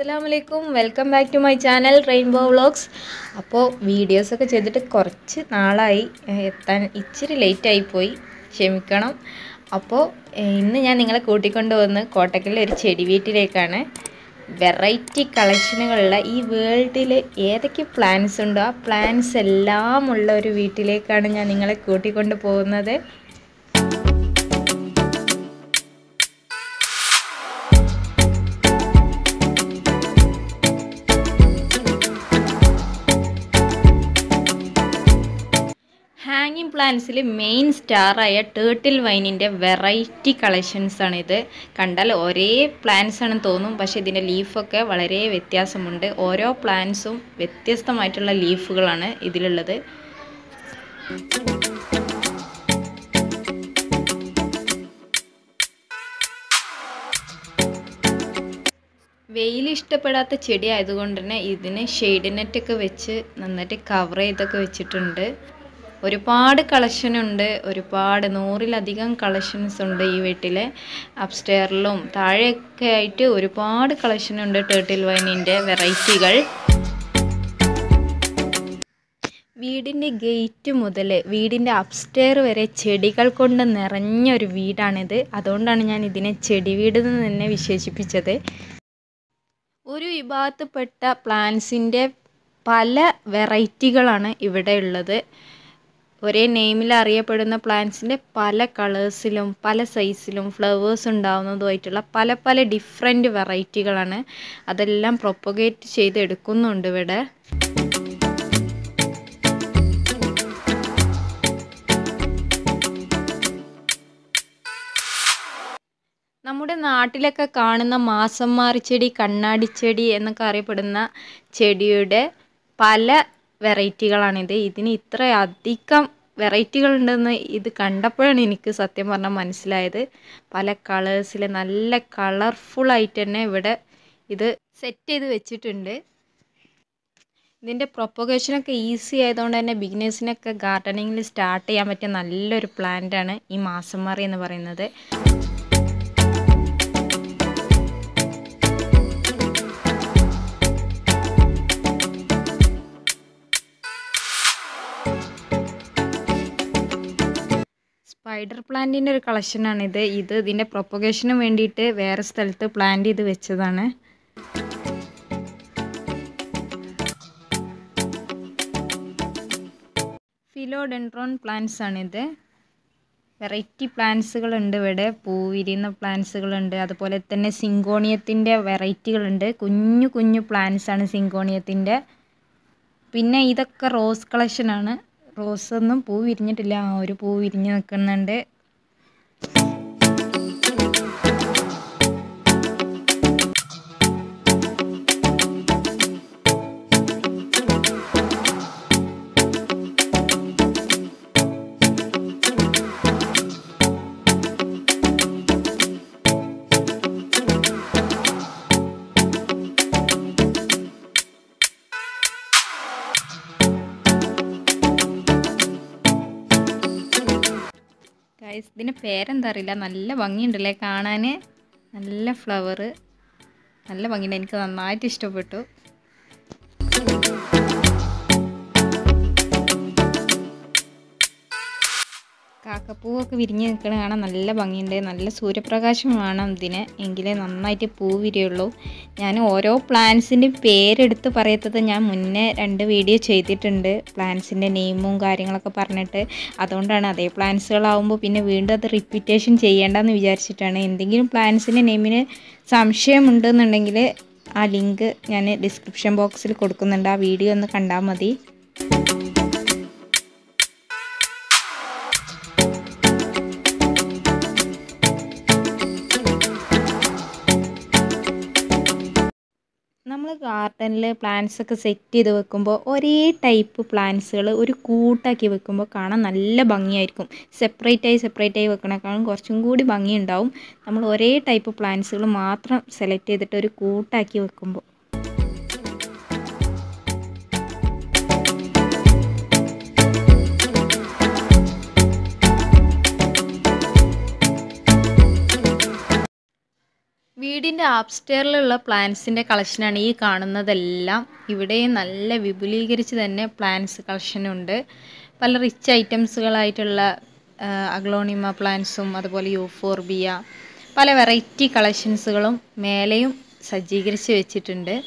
അസ്സലാമലൈക്കും welcome back to my channel rainbow vlogs അപ്പോൾ വീഡിയോസൊക്കെ ചെയ്തിട്ട് കുറച്ച് നാളായി ഏഹ് എത്താൻ ഇച്ചിരി ലേറ്റ് ആയിപ്പോയി ക്ഷമിക്കണം അപ്പോൾ ഏഹ് ഇന്ന് ഞാൻ നിങ്ങളെ കൂട്ടിക്കൊണ്ട് വന്ന് കോട്ടക്കലിലെ ഒരു ചെടി വീട്ടിലേക്കാണ് വെറൈറ്റി കളക്ഷനുകളുള്ള ഈ വേൾഡിൽ ഏതൊക്കെ പ്ലാന്റ്സ് ഉണ്ടോ ആ പ്ലാന്റ്സ് എല്ലാം ഉള്ള ഒരു വീട്ടിലേക്കാണ് ഞാൻ നിങ്ങളെ കൂട്ടിക്കൊണ്ട് പോകുന്നത് ഹാങ്ങിങ് പ്ലാന്റ്സിൽ മെയിൻ സ്റ്റാറായ ടേർട്ടിൽ വൈനിൻ്റെ വെറൈറ്റി കളക്ഷൻസ് ആണ് ഇത് കണ്ടാൽ ഒരേ പ്ലാന്റ്സ് ആണെന്ന് തോന്നും പക്ഷേ ഇതിൻ്റെ ലീഫൊക്കെ വളരെ വ്യത്യാസമുണ്ട് ഓരോ പ്ലാന്റ്സും വ്യത്യസ്തമായിട്ടുള്ള ലീഫുകളാണ് ഇതിലുള്ളത് വെയിൽ ഇഷ്ടപ്പെടാത്ത ചെടി ആയതുകൊണ്ട് തന്നെ ഇതിന് ഷെയ്ഡ് നെറ്റൊക്കെ വെച്ച് നന്നായിട്ട് കവർ ചെയ്തൊക്കെ വെച്ചിട്ടുണ്ട് ഒരുപാട് കളക്ഷൻ ഉണ്ട് ഒരുപാട് നൂറിലധികം കളക്ഷൻസ് ഉണ്ട് ഈ വീട്ടിൽ അപ്സ്റ്റെയറിലും താഴെയൊക്കെ ആയിട്ട് ഒരുപാട് കളക്ഷൻ ഉണ്ട് ടേർട്ടിൽ വൈനിൻ്റെ വെറൈറ്റികൾ വീടിൻ്റെ ഗേറ്റ് മുതൽ വീടിൻ്റെ അപ്സ്റ്റെയർ വരെ ചെടികൾ കൊണ്ട് നിറഞ്ഞ ഒരു വീടാണിത് അതുകൊണ്ടാണ് ഞാൻ ഇതിനെ ചെടി വീട് എന്ന് തന്നെ വിശേഷിപ്പിച്ചത് ഒരു വിഭാഗത്തിൽപ്പെട്ട പ്ലാന്റ്സിൻ്റെ പല വെറൈറ്റികളാണ് ഇവിടെ ഉള്ളത് ഒരേ നെയിമിൽ അറിയപ്പെടുന്ന പ്ലാന്റ്സിൻ്റെ പല കളേഴ്സിലും പല സൈസിലും ഫ്ലവേഴ്സ് ഉണ്ടാവുന്നതുമായിട്ടുള്ള പല പല ഡിഫറെൻറ്റ് വെറൈറ്റികളാണ് അതെല്ലാം പ്രൊപ്പഗേറ്റ് ചെയ്ത് എടുക്കുന്നുണ്ട് ഇവിടെ നമ്മുടെ നാട്ടിലൊക്കെ കാണുന്ന മാസംമാറി ചെടി കണ്ണാടിച്ചെടി എന്നൊക്കെ അറിയപ്പെടുന്ന ചെടിയുടെ പല വെറൈറ്റികളാണിത് ഇതിന് ഇത്ര അധികം വെറൈറ്റികളുണ്ടെന്ന് ഇത് കണ്ടപ്പോഴാണ് എനിക്ക് സത്യം പറഞ്ഞാൽ മനസ്സിലായത് പല കളേഴ്സിൽ നല്ല കളർഫുള്ളായിട്ട് തന്നെ ഇവിടെ ഇത് സെറ്റ് ചെയ്ത് വെച്ചിട്ടുണ്ട് ഇതിൻ്റെ പ്രൊപ്പഗേഷനൊക്കെ ഈസി ആയതുകൊണ്ട് തന്നെ ബിഗിനേഴ്സിനൊക്കെ ഗാർഡനിങ്ങിൽ സ്റ്റാർട്ട് ചെയ്യാൻ പറ്റിയ നല്ലൊരു പ്ലാന്റാണ് ഈ മാസംമാറി എന്ന് പറയുന്നത് സ്പൈഡർ പ്ലാന്റിൻ്റെ ഒരു കളക്ഷനാണിത് ഇത് ഇതിൻ്റെ പ്രൊപ്പഗേഷന് വേണ്ടിയിട്ട് വേറെ സ്ഥലത്ത് പ്ലാന്റ് ചെയ്ത് വെച്ചതാണ് ഫിലോഡെൻഡ്രോൺ പ്ലാന്റ്സ് ആണിത് വെറൈറ്റി പ്ലാന്റ്സുകളുണ്ട് ഇവിടെ പൂ വിരിയുന്ന പ്ലാന്റ്സുകളുണ്ട് അതുപോലെ തന്നെ സിങ്കോണിയത്തിൻ്റെ വെറൈറ്റികളുണ്ട് കുഞ്ഞു കുഞ്ഞു പ്ലാന്റ്സ് ആണ് സിങ്കോണിയത്തിൻ്റെ പിന്നെ ഇതൊക്കെ റോസ് കളക്ഷനാണ് റോസ് ഒന്നും പൂ വിരിഞ്ഞിട്ടില്ല ആ ഒരു പൂ വിരിഞ്ഞ് നിൽക്കുന്നുണ്ട് ഗൈസ് ഇതിൻ്റെ പേരെന്താ അറിയില്ല നല്ല ഭംഗിയുണ്ടല്ലേ കാണാൻ നല്ല ഫ്ലവർ നല്ല ഭംഗിയുണ്ട് എനിക്ക് നന്നായിട്ട് ഇഷ്ടപ്പെട്ടു കാക്കപ്പൂവൊക്കെ വിരിഞ്ഞ് നിൽക്കണ കാണാൻ നല്ല ഭംഗിയുണ്ട് നല്ല സൂര്യപ്രകാശം വേണം ഇതിന് എങ്കിലേ നന്നായിട്ട് പൂ വിരിയുള്ളൂ ഞാൻ ഓരോ പ്ലാന്റ്സിൻ്റെ പേരെടുത്ത് പറയത്തത് ഞാൻ മുന്നേ രണ്ട് വീഡിയോ ചെയ്തിട്ടുണ്ട് പ്ലാന്റ്സിൻ്റെ നെയിമും കാര്യങ്ങളൊക്കെ പറഞ്ഞിട്ട് അതുകൊണ്ടാണ് അതേ പ്ലാന്റ്സുകളാവുമ്പോൾ പിന്നെ വീണ്ടും അത് റിപ്പീറ്റേഷൻ ചെയ്യേണ്ടെന്ന് വിചാരിച്ചിട്ടാണ് എന്തെങ്കിലും പ്ലാന്റ്സിൻ്റെ നെയിമിന് സംശയമുണ്ടെന്നുണ്ടെങ്കിൽ ആ ലിങ്ക് ഞാൻ ഡിസ്ക്രിപ്ഷൻ ബോക്സിൽ കൊടുക്കുന്നുണ്ട് ആ വീഡിയോ ഒന്ന് കണ്ടാൽ മതി നമ്മൾ ഗാർഡനിൽ പ്ലാന്റ്സ് ഒക്കെ സെറ്റ് ചെയ്ത് വെക്കുമ്പോൾ ഒരേ ടൈപ്പ് പ്ലാന്റ്സുകൾ ഒരു കൂട്ടാക്കി വെക്കുമ്പോൾ കാണാൻ നല്ല ഭംഗിയായിരിക്കും സെപ്പറേറ്റ് ആയി സെപ്പറേറ്റ് ആയി വെക്കണേക്കാളും കുറച്ചും കൂടി ഭംഗിയുണ്ടാവും നമ്മൾ ഒരേ ടൈപ്പ് പ്ലാന്റ്സുകൾ മാത്രം സെലക്ട് ചെയ്തിട്ട് ഒരു കൂട്ടാക്കി വെക്കുമ്പോൾ വീടിൻ്റെ വീടിൻ്റെ ആപ്സ്റ്റെയറിലുള്ള പ്ലാന്റ്സിൻ്റെ കളക്ഷനാണ് ഈ കാണുന്നതെല്ലാം ഇവിടെയും നല്ല വിപുലീകരിച്ച് തന്നെ പ്ലാന്റ്സ് കളക്ഷനുണ്ട് പല റിച്ച് ഐറ്റംസുകളായിട്ടുള്ള അഗ്ലോണിമ പ്ലാന്റ്സും അതുപോലെ യൂഫോർബിയ പല വെറൈറ്റി കളക്ഷൻസുകളും മേലെയും സജ്ജീകരിച്ച് വെച്ചിട്ടുണ്ട്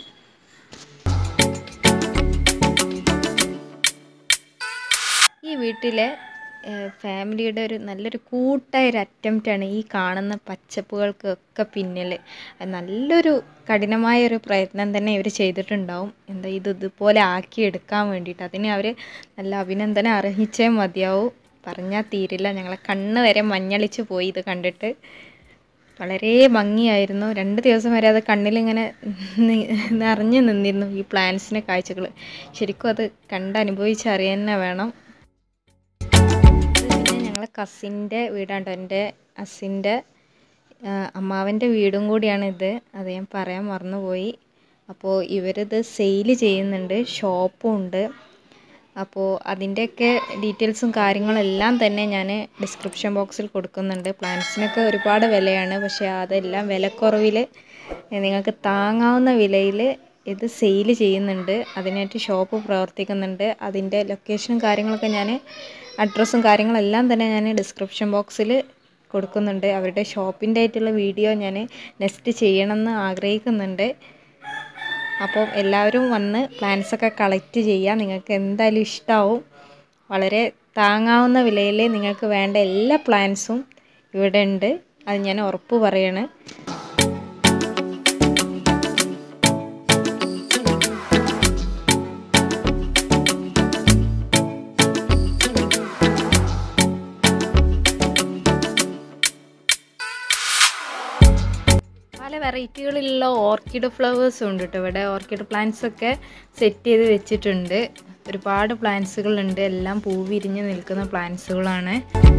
ഈ വീട്ടിലെ ഫാമിലിയുടെ ഒരു നല്ലൊരു കൂട്ടായ ഒരു അറ്റംപ്റ്റാണ് ഈ കാണുന്ന പച്ചപ്പുകൾക്കൊക്കെ പിന്നിൽ നല്ലൊരു കഠിനമായ ഒരു പ്രയത്നം തന്നെ ഇവർ ചെയ്തിട്ടുണ്ടാവും എന്താ ഇത് ഇതുപോലെ ആക്കിയെടുക്കാൻ വേണ്ടിയിട്ട് അതിന് അവർ നല്ല അഭിനന്ദനം അർഹിച്ചേ മതിയാവും പറഞ്ഞാൽ തീരില്ല ഞങ്ങളെ കണ്ണ് വരെ മഞ്ഞളിച്ച് പോയി ഇത് കണ്ടിട്ട് വളരെ ഭംഗിയായിരുന്നു രണ്ട് ദിവസം വരെ അത് കണ്ണിലിങ്ങനെ നിറഞ്ഞു നിന്നിരുന്നു ഈ പ്ലാന്റ്സിൻ്റെ കാഴ്ചകൾ ശരിക്കും അത് കണ്ടനുഭവിച്ചറിയാൻ തന്നെ വേണം പിന്നെ ഞങ്ങളെ കസിൻ്റെ വീടാണ് എൻ്റെ അസിൻ്റെ അമ്മാവൻ്റെ വീടും കൂടിയാണ് ഇത് അത് ഞാൻ പറയാൻ മറന്നുപോയി അപ്പോൾ ഇവരിത് സെയിൽ ചെയ്യുന്നുണ്ട് ഷോപ്പും ഉണ്ട് അപ്പോൾ അതിൻ്റെയൊക്കെ ഡീറ്റെയിൽസും കാര്യങ്ങളെല്ലാം തന്നെ ഞാൻ ഡിസ്ക്രിപ്ഷൻ ബോക്സിൽ കൊടുക്കുന്നുണ്ട് പ്ലാന്റ്സിനൊക്കെ ഒരുപാട് വിലയാണ് പക്ഷേ അതെല്ലാം വിലക്കുറവിൽ നിങ്ങൾക്ക് താങ്ങാവുന്ന വിലയിൽ ഇത് സെയിൽ ചെയ്യുന്നുണ്ട് അതിനായിട്ട് ഷോപ്പ് പ്രവർത്തിക്കുന്നുണ്ട് അതിൻ്റെ ലൊക്കേഷനും കാര്യങ്ങളൊക്കെ ഞാൻ അഡ്രസ്സും കാര്യങ്ങളെല്ലാം തന്നെ ഞാൻ ഡിസ്ക്രിപ്ഷൻ ബോക്സിൽ കൊടുക്കുന്നുണ്ട് അവരുടെ ഷോപ്പിൻ്റെ ആയിട്ടുള്ള വീഡിയോ ഞാൻ നെക്സ്റ്റ് ചെയ്യണമെന്ന് ആഗ്രഹിക്കുന്നുണ്ട് അപ്പോൾ എല്ലാവരും വന്ന് പ്ലാന്റ്സ് ഒക്കെ കളക്ട് ചെയ്യുക നിങ്ങൾക്ക് എന്തായാലും ഇഷ്ടമാവും വളരെ താങ്ങാവുന്ന വിലയിൽ നിങ്ങൾക്ക് വേണ്ട എല്ലാ പ്ലാന്റ്സും ഇവിടെ ഉണ്ട് അത് ഞാൻ ഉറപ്പ് പറയാണ് പല വെറൈറ്റികളിലുള്ള ഓർക്കിഡ് ഫ്ലവേഴ്സും ഉണ്ട് കേട്ടോ ഇവിടെ ഓർക്കിഡ് പ്ലാന്റ്സ് ഒക്കെ സെറ്റ് ചെയ്ത് വെച്ചിട്ടുണ്ട് ഒരുപാട് പ്ലാന്റ്സുകളുണ്ട് എല്ലാം പൂ വിരിഞ്ഞ് നിൽക്കുന്ന പ്ലാന്റ്സുകളാണ്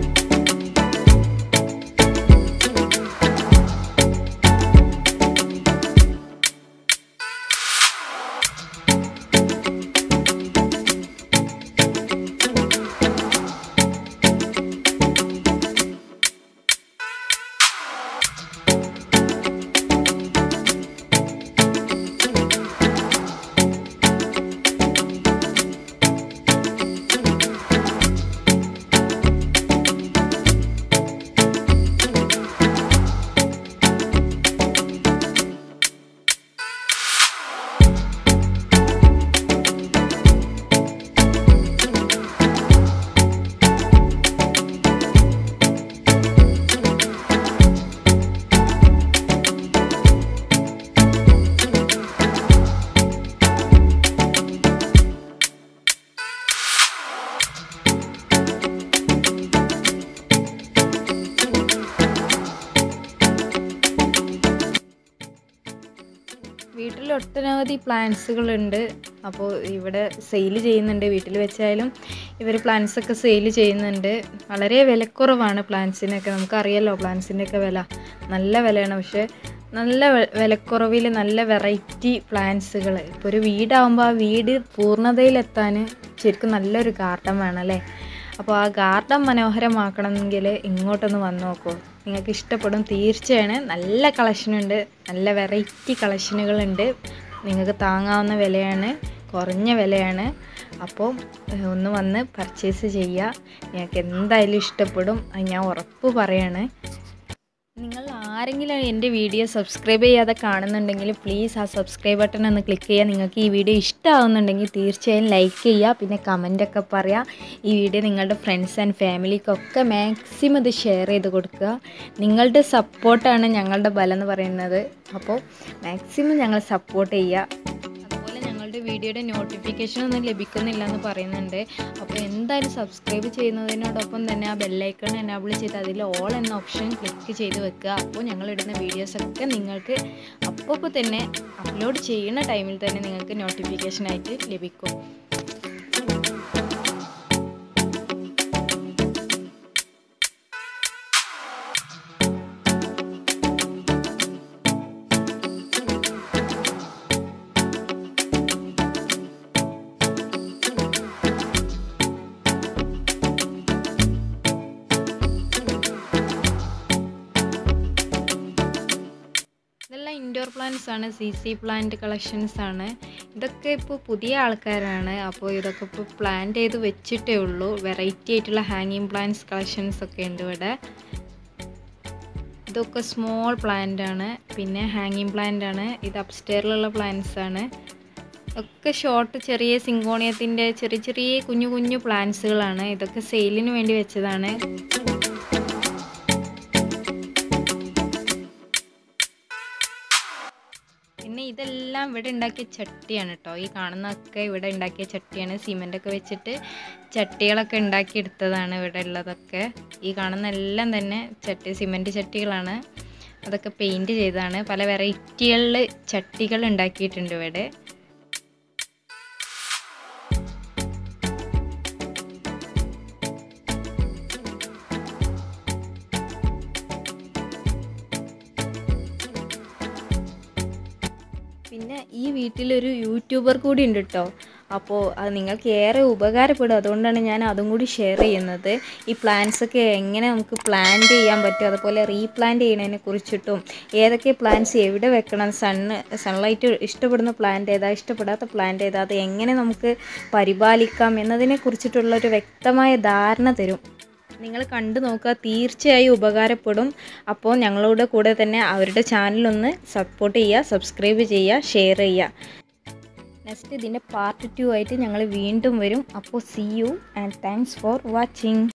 വീട്ടിൽ ഒട്ടനവധി പ്ലാന്റ്സുകളുണ്ട് അപ്പോൾ ഇവിടെ സെയിൽ ചെയ്യുന്നുണ്ട് വീട്ടിൽ വെച്ചായാലും ഇവർ പ്ലാന്റ്സ് ഒക്കെ സെയിൽ ചെയ്യുന്നുണ്ട് വളരെ വിലക്കുറവാണ് പ്ലാന്റ്സിനൊക്കെ നമുക്കറിയാലോ പ്ലാന്റ്സിൻ്റെ ഒക്കെ വില നല്ല വിലയാണ് പക്ഷേ നല്ല വെ- വിലക്കുറവിൽ നല്ല വെറൈറ്റി പ്ലാന്റ്സുകൾ ഇപ്പോൾ ഒരു വീടാകുമ്പോൾ ആ വീട് പൂർണ്ണതയിലെത്താൻ ശരിക്കും നല്ലൊരു ഗാർഡൻ വേണം അല്ലേ അപ്പോൾ ആ ഗാർഡൻ മനോഹരമാക്കണമെങ്കിൽ ഇങ്ങോട്ടൊന്ന് വന്ന് നോക്കൂ നിങ്ങൾക്ക് ഇഷ്ടപ്പെടും തീർച്ചയാണ് നല്ല കളക്ഷനുണ്ട് നല്ല വെറൈറ്റി കളക്ഷനുകളുണ്ട് നിങ്ങൾക്ക് താങ്ങാവുന്ന വിലയാണ് കുറഞ്ഞ വിലയാണ് അപ്പോൾ ഏഹ്, ഒന്ന് വന്ന് പർച്ചേസ് ചെയ്യുക നിങ്ങൾക്ക് എന്തായാലും ഇഷ്ടപ്പെടും അത് ഞാൻ ഉറപ്പ് പറയാണ് നിങ്ങൾ ആരെങ്കിലും എൻ്റെ വീഡിയോ സബ്സ്ക്രൈബ് ചെയ്യാതെ കാണുന്നുണ്ടെങ്കിൽ പ്ലീസ് ആ സബ്സ്ക്രൈബ് ബട്ടൺ ഒന്ന് ക്ലിക്ക് ചെയ്യുക നിങ്ങൾക്ക് ഈ വീഡിയോ ഇഷ്ടമാവുന്നുണ്ടെങ്കിൽ തീർച്ചയായും ലൈക്ക് ചെയ്യുക പിന്നെ കമൻ്റൊക്കെ പറയുക ഈ വീഡിയോ നിങ്ങളുടെ ഫ്രണ്ട്സ് ആൻഡ് ഫാമിലിക്കൊക്കെ മാക്സിമം ഇത് ഷെയർ ചെയ്ത് കൊടുക്കുക നിങ്ങളുടെ സപ്പോർട്ടാണ് ഞങ്ങളുടെ ബലം എന്ന് പറയുന്നത് അപ്പോൾ മാക്സിമം ഞങ്ങൾ സപ്പോർട്ട് ചെയ്യുക അതുപോലെ ഞങ്ങളുടെ വീഡിയോയുടെ നോട്ടിഫിക്കേഷൻ ഒന്നും ലഭിക്കുന്നില്ല എന്ന് പറയുന്നുണ്ട് അപ്പോൾ എന്തായാലും സബ്സ്ക്രൈബ് ചെയ്യുന്നതിനോടൊപ്പം തന്നെ ആ ബെല്ലൈക്കൺ എനാബിൾ ചെയ്ത് അതിൽ ഓൾ എന്ന ഓപ്ഷൻ ക്ലിക്ക് ചെയ്ത് വെക്കുക അപ്പോൾ ഞങ്ങളിടുന്ന വീഡിയോസൊക്കെ നിങ്ങൾക്ക് അപ്പോൾ തന്നെ അപ്ലോഡ് ചെയ്യുന്ന ടൈമിൽ തന്നെ നിങ്ങൾക്ക് നോട്ടിഫിക്കേഷനായിട്ട് ലഭിക്കും ഇതെല്ലാം പ്ലാന്റ്സ് ആണ് സി സി പ്ലാന്റ് കളക്ഷൻസ് ആണ് ഇതൊക്കെ ഇപ്പോൾ പുതിയ ആൾക്കാരാണ് അപ്പോൾ ഇതൊക്കെ ഇപ്പോൾ പ്ലാന്റ് ചെയ്ത് വെച്ചിട്ടേ ഉള്ളൂ വെറൈറ്റി ആയിട്ടുള്ള ഹാങ്ങിങ് പ്ലാന്റ്സ് കളക്ഷൻസ് ഒക്കെ ഉണ്ട് ഇവിടെ ഇതൊക്കെ സ്മോൾ പ്ലാന്റ് ആണ് പിന്നെ ഹാങ്ങിങ് പ്ലാന്റ് ആണ് ഇത് അപ്സ്റ്റെയറിലുള്ള പ്ലാന്റ്സ് ആണ് ഒക്കെ ഷോർട്ട് ചെറിയ സിങ്കോണിയത്തിൻ്റെ ചെറിയ ചെറിയ കുഞ്ഞു കുഞ്ഞു പ്ലാന്റ്സുകളാണ് ഇതൊക്കെ സെയിലിന് വേണ്ടി വെച്ചതാണ് പിന്നെ ഇതെല്ലാം ഇവിടെ ഉണ്ടാക്കിയ ചട്ടിയാണ് കേട്ടോ ഈ കാണുന്നതൊക്കെ ഇവിടെ ഉണ്ടാക്കിയ ചട്ടിയാണ് സിമെൻ്റൊക്കെ വെച്ചിട്ട് ചട്ടികളൊക്കെ ഉണ്ടാക്കിയെടുത്തതാണ് ഇവിടെ ഉള്ളതൊക്കെ ഈ കാണുന്ന എല്ലാം തന്നെ ചട്ടി സിമെൻറ്റ് ചട്ടികളാണ് അതൊക്കെ പെയിൻറ്റ് ചെയ്തതാണ് പല വെറൈറ്റികളിൽ ചട്ടികൾ ഉണ്ടാക്കിയിട്ടുണ്ട് ഇവിടെ പിന്നെ ഈ വീട്ടിലൊരു യൂട്യൂബർ കൂടി ഉണ്ട് കേട്ടോ അപ്പോൾ അത് നിങ്ങൾക്ക് ഏറെ ഉപകാരപ്പെടും അതുകൊണ്ടാണ് ഞാൻ അതും കൂടി ഷെയർ ചെയ്യുന്നത് ഈ പ്ലാന്റ്സ് ഒക്കെ എങ്ങനെ നമുക്ക് പ്ലാന്റ് ചെയ്യാൻ പറ്റും അതുപോലെ റീപ്ലാന്റ് ചെയ്യുന്നതിനെ കുറിച്ചിട്ടും ഏതൊക്കെ പ്ലാന്റ്സ് എവിടെ വെക്കണം സണ്ണ് സൺലൈറ്റ് ഇഷ്ടപ്പെടുന്ന പ്ലാന്റ് ഏതാ ഇഷ്ടപ്പെടാത്ത പ്ലാന്റ് ഏതാ അത് എങ്ങനെ നമുക്ക് പരിപാലിക്കാം എന്നതിനെ കുറിച്ചിട്ടുള്ള ഒരു വ്യക്തമായ ധാരണ തരും നിങ്ങൾ കണ്ടു നോക്കുക തീർച്ചയായും ഉപകാരപ്പെടും അപ്പോൾ ഞങ്ങളുടെ കൂടെ തന്നെ അവരുടെ ചാനലൊന്ന് സപ്പോർട്ട് ചെയ്യുക സബ്സ്ക്രൈബ് ചെയ്യുക ഷെയർ ചെയ്യുക നെക്സ്റ്റ് ഇതിൻ്റെ പാർട്ട് ടു ആയിട്ട് ഞങ്ങൾ വീണ്ടും വരും അപ്പോൾ see you and thanks for watching